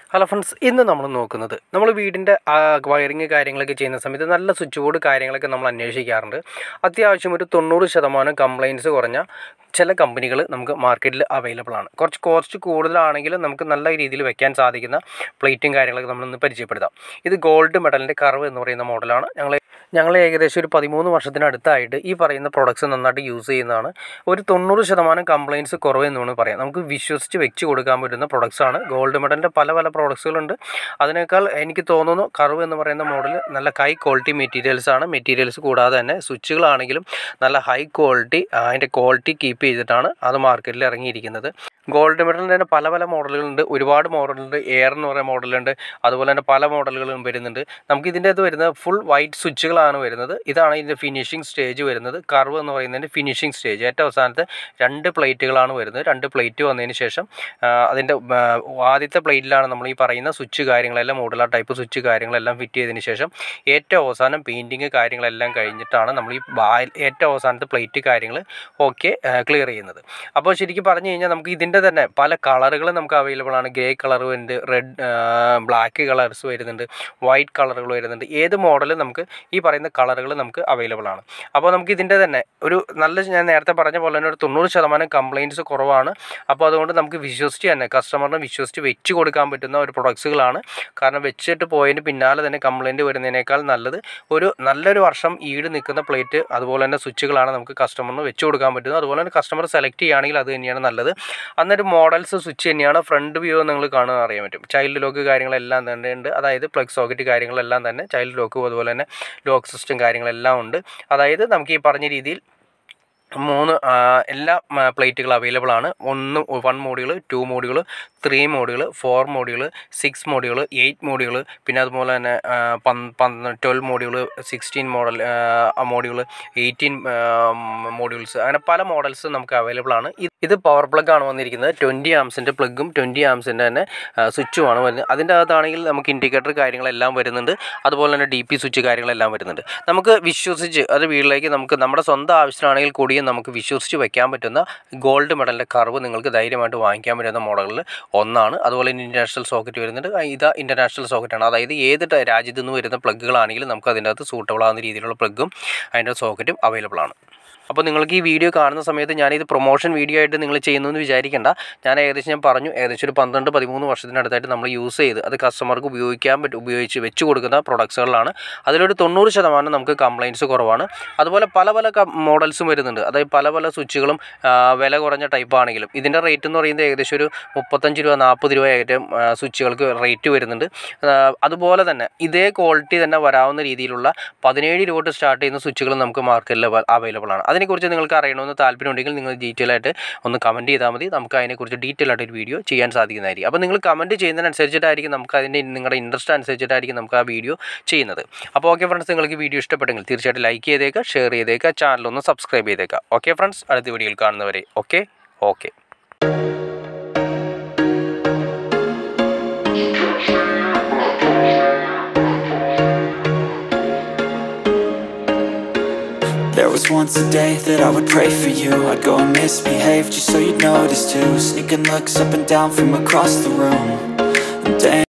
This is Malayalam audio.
ഹലോ ഫ്രണ്ട്സ് ഇന്ന് നമ്മൾ നോക്കുന്നത് നമ്മൾ വീടിൻ്റെ വയറിങ് കാര്യങ്ങളൊക്കെ ചെയ്യുന്ന സമയത്ത് നല്ല സ്വിച്ച് ബോർഡ് കാര്യങ്ങളൊക്കെ നമ്മൾ അന്വേഷിക്കാറുണ്ട് അത്യാവശ്യം ഒരു തൊണ്ണൂറ് ശതമാനം കംപ്ലയിൻറ്റ്സ് കുറഞ്ഞ ചില കമ്പനികൾ നമുക്ക് മാർക്കറ്റിൽ അവൈലബിൾ ആണ് കുറച്ച് കോസ്റ്റ് കൂടുതലാണെങ്കിലും നമുക്ക് നല്ല രീതിയിൽ വെക്കാൻ സാധിക്കുന്ന പ്ലേറ്റും കാര്യങ്ങളൊക്കെ നമ്മളൊന്ന് പരിചയപ്പെടുത്താം ഇത് ഗോൾഡ് മെഡലിൻ്റെ കർവ് എന്ന് പറയുന്ന മോഡലാണ് ഞങ്ങൾ ഞങ്ങൾ ഏകദേശം ഒരു പതിമൂന്ന് വർഷത്തിനടുത്തായിട്ട് ഈ പറയുന്ന പ്രൊഡക്ട്സ് നന്നായിട്ട് യൂസ് ചെയ്യുന്നതാണ് ഒരു തൊണ്ണൂറ് ശതമാനം കംപ്ലയിൻറ്റ്സ് കുറവ് എന്ന് വേണമെങ്കിൽ പറയാം നമുക്ക് വിശ്വസിച്ച് വെച്ച് കൊടുക്കാൻ പറ്റുന്ന പ്രൊഡക്ട്സ് ആണ് ഗോൾഡ് മെഡലിൻ്റെ പല പല പ്രോഡക്ട്സുകളുണ്ട് അതിനേക്കാൾ എനിക്ക് തോന്നുന്നു കർവ് എന്ന് പറയുന്ന മോഡൽ നല്ല ഹൈ ക്വാളിറ്റി മെറ്റീരിയൽസ് ആണ് മെറ്റീരിയൽസ് കൂടാതെ തന്നെ സ്വിച്ചുകളാണെങ്കിലും നല്ല ഹൈ ക്വാളിറ്റി അതിൻ്റെ ക്വാളിറ്റി കീപ്പ് ചെയ്തിട്ടാണ് അത് മാർക്കറ്റിൽ ഇറങ്ങിയിരിക്കുന്നത് ഗോൾഡ് മെഡലിൻ്റെ തന്നെ പല പല മോഡലുകളുണ്ട് ഒരുപാട് മോഡലുണ്ട് എയർ എന്ന് പറയുന്ന മോഡലുണ്ട് അതുപോലെ തന്നെ പല മോഡലുകളും വരുന്നുണ്ട് നമുക്ക് ഇതിൻ്റെ അത് വരുന്നത് ഫുൾ വൈറ്റ് സ്വിച്ചുകളാണ് വരുന്നത് ഇതാണ് ഇതിൻ്റെ ഫിനിഷിംഗ് സ്റ്റേജ് വരുന്നത് കർവ് എന്ന് പറയുന്നതിൻ്റെ ഫിനിഷിംഗ് സ്റ്റേജ് ഏറ്റവും അവസാനത്തെ രണ്ട് പ്ലേറ്റുകളാണ് വരുന്നത് രണ്ട് പ്ലേറ്റ് വന്നതിന് ശേഷം ആ, അതിൻ്റെ ആ, ആദ്യത്തെ പ്ലേറ്റിലാണ് നമ്മൾ ഈ പറയുന്ന സ്വിച്ച് കാര്യങ്ങളെല്ലാം മോഡുലാർ ടൈപ്പ് സ്വിച്ച് കാര്യങ്ങളെല്ലാം ഫിറ്റ് ചെയ്തതിന് ശേഷം ഏറ്റവും അവസാനം പെയിൻറ്റിങ് കാര്യങ്ങളെല്ലാം കഴിഞ്ഞിട്ടാണ് നമ്മൾ ഈ ബാ- ഏറ്റവും അവസാനത്തെ പ്ലേറ്റ് കാര്യങ്ങൾ ഓക്കെ ക്ലിയർ ചെയ്യുന്നത് അപ്പോൾ ശരിക്കും പറഞ്ഞു കഴിഞ്ഞാൽ നമുക്ക് ഇതിൻ്റെ തന്നെ പല കളറുകൾ നമുക്ക് അവൈലബിൾ ആണ് ഗ്രേ കളർ വരുന്നുണ്ട് റെഡ് ബ്ലാക്ക് കളേഴ്സ് വരുന്നുണ്ട് വൈറ്റ് കളറുകൾ വരുന്നുണ്ട് ഏത് മോഡലും നമുക്ക് ഈ പറയുന്ന കളറുകൾ നമുക്ക് അവൈലബിൾ ആണ് അപ്പോൾ നമുക്ക് ഇതിൻ്റെ തന്നെ ഒരു നല്ല ഞാൻ നേരത്തെ പറഞ്ഞ പോലെ തന്നെ ഒരു തൊണ്ണൂറ് ശതമാനം കംപ്ലയിൻറ്റ്സ് കുറവാണ് അപ്പോൾ അതുകൊണ്ട് നമുക്ക് വിശ്വസിച്ച് തന്നെ കസ്റ്റമറിന് വിശ്വസിച്ച് വെച്ച് കൊടുക്കാൻ പറ്റുന്ന ഒരു പ്രൊഡക്ട്സുകളാണ് കാരണം വെച്ചിട്ട് പോയതിന് പിന്നാലെ തന്നെ കംപ്ലയിൻറ്റ് വരുന്നതിനേക്കാൾ നല്ലത് ഒരു നല്ലൊരു വർഷം ഈട് നിൽക്കുന്ന പ്ലേറ്റ് അതുപോലെ തന്നെ സ്വിച്ചുകളാണ് നമുക്ക് കസ്റ്റമറിന് വെച്ച് കൊടുക്കാൻ പറ്റുന്നത് അതുപോലെ തന്നെ കസ്റ്റമർ സെലക്ട് ചെയ്യുകയാണെങ്കിൽ അത് തന്നെയാണ് നല്ലത് അന്നൊരു മോഡൽസ് സ്വിച്ച് തന്നെയാണ് ഫ്രണ്ട് വ്യൂ നിങ്ങൾ കാണുക അറിയാൻ പറ്റും ചൈൽഡ് ലോക്ക് കാര്യങ്ങളെല്ലാം തന്നെ ഉണ്ട് അതായത് പ്ലഗ് സോക്കറ്റ് കാര്യങ്ങളെല്ലാം തന്നെ ചൈൽഡ് ലോക്കും അതുപോലെ തന്നെ ലോക്ക് സിസ്റ്റം കാര്യങ്ങളെല്ലാം ഉണ്ട് അതായത് നമുക്ക് ഈ പറഞ്ഞ രീതിയിൽ മൂന്ന് ആ, എല്ലാ പ്ലേറ്റുകൾ അവൈലബിൾ ആണ് ഒന്ന് വൺ മോഡുകൾ ടു മോഡുകൾ ത്രീ മോഡുകൾ ഫോർ മോഡുകൾ സിക്സ് മോഡുകൾ എയ്റ്റ് മോഡുകൾ പിന്നെ അതുപോലെ തന്നെ ട്വൽവ് മോഡുകൾ സിക്സ്റ്റീൻ മോഡൽ മോഡുകൾ എയ്റ്റീൻ മോഡ്യൂൾസ് അങ്ങനെ പല മോഡൽസ് നമുക്ക് അവൈലബിൾ ആണ് ഇത് ഇത് പവർ പ്ലഗ് ആണ് വന്നിരിക്കുന്നത് ട്വൻറ്റി ആംസിൻ്റെ പ്ലഗും ട്വൻറ്റി ആംസിൻ്റെ തന്നെ സ്വിച്ചുമാണ് വരുന്നത് അതിൻ്റെ അകത്താണെങ്കിൽ നമുക്ക് ഇൻഡിക്കേറ്റർ കാര്യങ്ങളെല്ലാം വരുന്നുണ്ട് അതുപോലെ തന്നെ ഡി പി സ്വിച്ച് കാര്യങ്ങളെല്ലാം വരുന്നുണ്ട് നമുക്ക് വിശ്വസിച്ച് അത് വീട്ടിലേക്ക് നമുക്ക് നമ്മുടെ സ്വന്തം ആവശ്യത്തിനാണെങ്കിൽ കൂടിയും നമുക്ക് വിശ്വസിച്ച് വെക്കാൻ പറ്റുന്ന ഗോൾഡ് മെഡലിൻ്റെ കർവ് നിങ്ങൾക്ക് ധൈര്യമായിട്ട് വാങ്ങിക്കാൻ പറ്റുന്ന മോഡലുകളിൽ ഒന്നാണ് അതുപോലെ തന്നെ ഇൻ്റർനാഷണൽ സോക്കറ്റ് വരുന്നുണ്ട് ആ, ഇത് ഇൻ്റർനാഷണൽ സോക്കറ്റാണ് അതായത് ഏത് ട- രാജ്യത്തു നിന്ന് വരുന്ന പ്ലഗുകളാണെങ്കിലും നമുക്ക് അതിൻ്റെ അകത്ത് സൂട്ടബിൾ ആകുന്ന രീതിയിലുള്ള പ്ലഗും അതിൻ്റെ സോക്കറ്റും അവൈലബിൾ ആണ് അപ്പോൾ നിങ്ങൾക്ക് ഈ വീഡിയോ കാണുന്ന സമയത്ത് ഞാനിത് പ്രൊമോഷൻ വീഡിയോ ആയിട്ട് നിങ്ങൾ ചെയ്യുന്നു എന്ന് വിചാരിക്കേണ്ട ഞാൻ ഏകദേശം ഞാൻ പറഞ്ഞു ഏകദേശം ഒരു പന്ത്രണ്ട് പതിമൂന്ന് വർഷത്തിനടുത്തായിട്ട് നമ്മൾ യൂസ് ചെയ്ത് അത് കസ്റ്റമർക്ക് ഉപയോഗിക്കാൻ പറ്റും ഉപയോഗിച്ച് വെച്ച് കൊടുക്കുന്ന പ്രൊഡക്ട്സുകളാണ് അതിലൊരു തൊണ്ണൂറ് ശതമാനം നമുക്ക് കംപ്ലയിൻറ്റ്സ് കുറവാണ് അതുപോലെ പല പല മോഡൽസും വരുന്നുണ്ട് അതായത് പല പല സ്വിച്ചുകളും ആ, വില കുറഞ്ഞ ടൈപ്പ് ആണെങ്കിലും ഇതിൻ്റെ റേറ്റ് എന്ന് പറയുന്നത് ഏകദേശം ഒരു മുപ്പത്തഞ്ച് രൂപ നാൽപ്പത് രൂപ ഏറ്റവും സ്വിച്ചുകൾക്ക് റേറ്റ് വരുന്നുണ്ട് ആ, അതുപോലെ തന്നെ ഇതേ ക്വാളിറ്റി തന്നെ വരാവുന്ന രീതിയിലുള്ള പതിനേഴ് രൂപ തൊട്ട് സ്റ്റാർട്ട് ചെയ്യുന്ന സ്വിച്ചുകൾ നമുക്ക് മാർക്കറ്റിൽ അവൈലബിൾ ആണ് അതിനെക്കുറിച്ച് നിങ്ങൾക്ക് അറിയണമെന്ന് താല്പര്യമുണ്ടെങ്കിൽ നിങ്ങൾ ഡീറ്റെയിൽ ആയിട്ട് ഒന്ന് കമൻറ്റ് ചെയ്താൽ മതി നമുക്ക് അതിനെക്കുറിച്ച് ഡീറ്റെയിൽ ആയിട്ട് ഒരു വീഡിയോ ചെയ്യാൻ സാധിക്കുന്നതായിരിക്കും അപ്പോൾ നിങ്ങൾ കമൻറ്റ് ചെയ്യുന്നതിനനുസരിച്ചിട്ടായിരിക്കും നമുക്ക് അതിൻ്റെ നിങ്ങളുടെ ഇൻട്രസ്റ്റ് അനുസരിച്ചിട്ടായിരിക്കും നമുക്ക് ആ വീഡിയോ ചെയ്യുന്നത് അപ്പോൾ ഓക്കെ ഫ്രണ്ട്സ് നിങ്ങൾക്ക് വീഡിയോ ഇഷ്ടപ്പെട്ടെങ്കിൽ തീർച്ചയായിട്ടും ലൈക്ക് ചെയ്തേക്കുക ഷെയർ ചെയ്തേക്കുക ചാനൽ ഒന്ന് സബ്സ്ക്രൈബ് ചെയ്തേക്കുക ഓക്കെ ഫ്രണ്ട്സ് അടുത്ത വീഡിയോയിൽ കാണുന്നവരെ okay okay There was once a day that I would pray for you I'd go and misbehave just so you'd notice too Sneaking looks up and down from across the room And damn